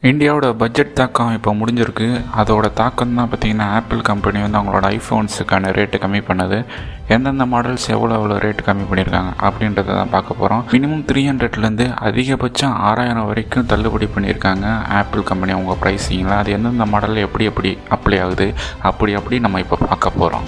இந்தியாவோட பட்ஜெட் தாக்கம் இப்போ முடிஞ்சிருக்கு அதோட தாக்கம் தான் பார்த்திங்கன்னா ஆப்பிள் கம்பெனி வந்து அவங்களோட ஐஃபோன்ஸுக்கான ரேட்டு கம்மி பண்ணது எந்தெந்த மாடல்ஸ் எவ்வளோ எவ்வளோ ரேட்டு கம்மி பண்ணியிருக்காங்க அப்படின்றத தான் பார்க்க போகிறோம் மினிமம் த்ரீ ஹண்ட்ரட்லேருந்து அதிகபட்சம் ஆறாயிரம் வரைக்கும் தள்ளுபடி பண்ணியிருக்காங்க ஆப்பிள் கம்பெனி அவங்க ப்ரைஸிங்கில் அது எந்தெந்த மாடல் எப்படி எப்படி அப்ளை ஆகுது அப்படி அப்படி நம்ம இப்போ பார்க்க போகிறோம்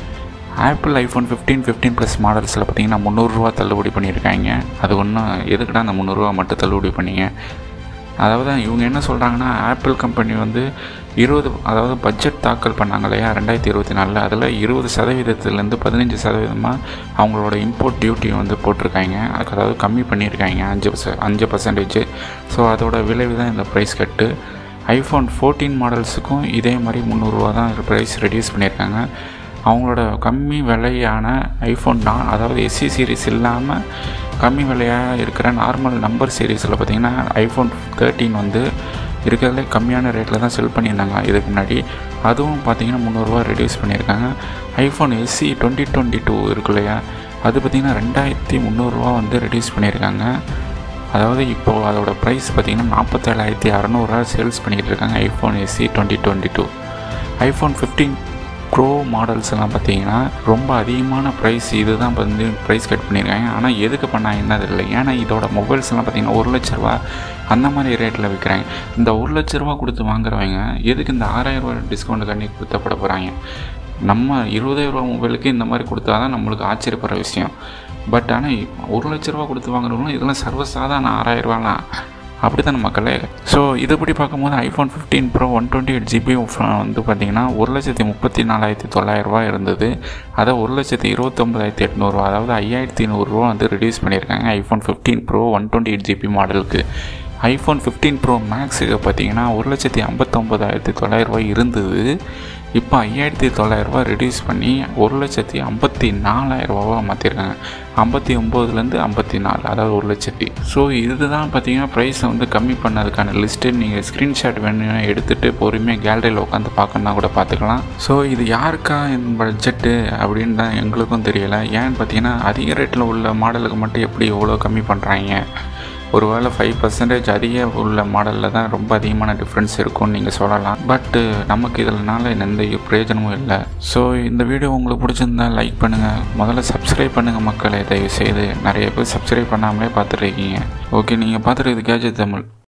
Apple iPhone fifteen fifteen plus மாடல்ஸில் பார்த்தீங்கன்னா முந்நூறுரூவா தள்ளுபடி பண்ணியிருக்காங்க அது ஒன்றும் எதுக்குடா அந்த முந்நூறுரூவா மட்டும் தள்ளுபடி பண்ணீங்க அதாவது இவங்க என்ன சொல்கிறாங்கன்னா ஆப்பிள் கம்பெனி வந்து இருபது அதாவது பட்ஜெட் தாக்கல் பண்ணாங்க இல்லையா ரெண்டாயிரத்தி இருபத்தி நாலில் அதில் இருபது சதவீதத்துலேருந்து பதினஞ்சு சதவீதமாக அவங்களோட இம்போர்ட் டியூட்டி வந்து போட்டிருக்காங்க அதுக்கு அதாவது கம்மி பண்ணியிருக்காங்க அஞ்சு பர்ச அஞ்சு பர்சன்டேஜ் ஸோ அதோட விளைவு தான் இந்த ப்ரைஸ் கட்டு ஐஃபோன் ஃபோர்டீன் மாடல்ஸுக்கும் இதே மாதிரி முந்நூறுரூவா தான் ப்ரைஸ் ரெடியூஸ் பண்ணியிருக்காங்க அவங்களோட கம்மி விலையான ஐஃபோன் நான் அதாவது எஸ்சி சீரிஸ் இல்லாமல் கம்மி விலையாக இருக்கிற நார்மல் நம்பர் சீரீஸில் பார்த்தீங்கன்னா ஐஃபோன் தேர்ட்டீன் வந்து இருக்கிறதுலே கம்மியான ரேட்டில் தான் செல் பண்ணியிருந்தாங்க இதுக்கு முன்னாடி அதுவும் பார்த்தீங்கன்னா முந்நூறுரூவா ரெடியூஸ் பண்ணியிருக்காங்க iPhone SE twenty twenty two இருக்கு இல்லையா அது பார்த்திங்கன்னா ரெண்டாயிரத்தி முந்நூறுரூவா வந்து ரெடியூஸ் பண்ணியிருக்காங்க அதாவது இப்போது அதோட ப்ரைஸ் பார்த்திங்கன்னா நாற்பத்தேழாயிரத்தி அறநூறுவா சேல்ஸ் பண்ணிக்கிட்டு இருக்காங்க iPhone SE twenty twenty two iPhone fifteen pro models எல்லாம் பார்த்தீங்கன்னா ரொம்ப அதிகமான ப்ரைஸ் இது தான் வந்து ப்ரைஸ் கட் பண்ணியிருக்காங்க ஆனால் எதுக்கு பண்ணாங்கன்னா தெரியல ஏன்னா இதோட மொபைல்ஸ் எல்லாம் பார்த்தீங்கன்னா ஒரு லட்ச ரூபா அந்த மாதிரி ரேட்டில் விற்கிறாங்க இந்த ஒரு லட்ச ரூபா கொடுத்து வாங்குறவங்க எதுக்கு இந்த ஆறாயிரம் ரூபா டிஸ்கவுண்ட் கண்ணி கொடுத்தப்பட போகிறாங்க நம்ம இருபதாயிரம் ரூபா மொபைலுக்கு இந்த மாதிரி கொடுத்தா தான் நம்மளுக்கு ஆச்சரியப்படுற விஷயம் பட் ஆனால் ஒரு லட்ச ரூபா கொடுத்து வாங்குறவங்களும் இதெல்லாம் சர்வசாதாரண ஆறாயிரம் ரூபாலாம் அப்படி தானே மக்களே ஸோ இதுபடி பார்க்கும்போது iPhone fifteen pro one twenty eight GB வந்து பார்த்திங்கன்னா ஒரு லட்சத்தி முப்பத்தி நாலாயிரத்தி தொள்ளாயிரரூவா இருந்தது அதை ஒரு லட்சத்தி இருபத்தொம்பதாயிரத்தி எட்நூறுவா அதாவது ஐயாயிரத்தி நூறுரூவா வந்து ரிடியூஸ் பண்ணியிருக்காங்க iPhone fifteen pro one twenty eight GB மாடலுக்கு ஐஃபோன் ஃபிஃப்டீன் ப்ரோ மேக்ஸுக்கு பார்த்தீங்கன்னா ஒரு லட்சத்தி ஐம்பத்தொம்பதாயிரத்தி தொள்ளாயிரரூவா இருந்தது இப்போ ஐயாயிரத்தி தொள்ளாயிரரூபா ரெடியூஸ் பண்ணி ஒரு லட்சத்தி ஐம்பத்தி நாலாயிரரூபாவாக மாற்றிருக்காங்க ஐம்பத்தி ஒம்போதுலேருந்து ஐம்பத்தி நாலு அதாவது ஒரு லட்சத்தி ஸோ இதுதான் பார்த்தீங்கன்னா ப்ரைஸை வந்து கம்மி பண்ணதுக்கான லிஸ்ட்டு நீங்கள் ஸ்க்ரீன்ஷாட் வேணும்னா எடுத்துகிட்டு பொறுமையாக கேலரியில் உட்காந்து பார்க்கணுன்னா கூட பார்த்துக்கலாம் ஸோ இது யாருக்கா இந்த பட்ஜெட்டு அப்படின்னு தான் எங்களுக்கும் தெரியலை ஏன்னு பார்த்தீங்கன்னா அதிக ரேட்டில் உள்ள மாடலுக்கு மட்டும் எப்படி எவ்வளோ கம்மி பண்ணுறாங்க ஒருவேளை ஃபைவ் பர்சன்டேஜ் அதிக உள்ள மாடலில் தான் ரொம்ப அதிகமான டிஃப்ரென்ஸ் இருக்கும்னு நீங்கள் சொல்லலாம் பட்டு நமக்கு இதனால எந்த பிரயோஜனமும் இல்லை ஸோ இந்த வீடியோ உங்களுக்கு பிடிச்சிருந்தா லைக் பண்ணுங்கள் முதல்ல சப்ஸ்கிரைப் பண்ணுங்கள் மக்களை தயவு செய்து நிறைய பேர் சப்ஸ்கிரைப் பண்ணாமலே பார்த்துட்டு இருக்கீங்க ஓகே நீங்கள் பார்த்துட்டு கேஜெட் தமிழ்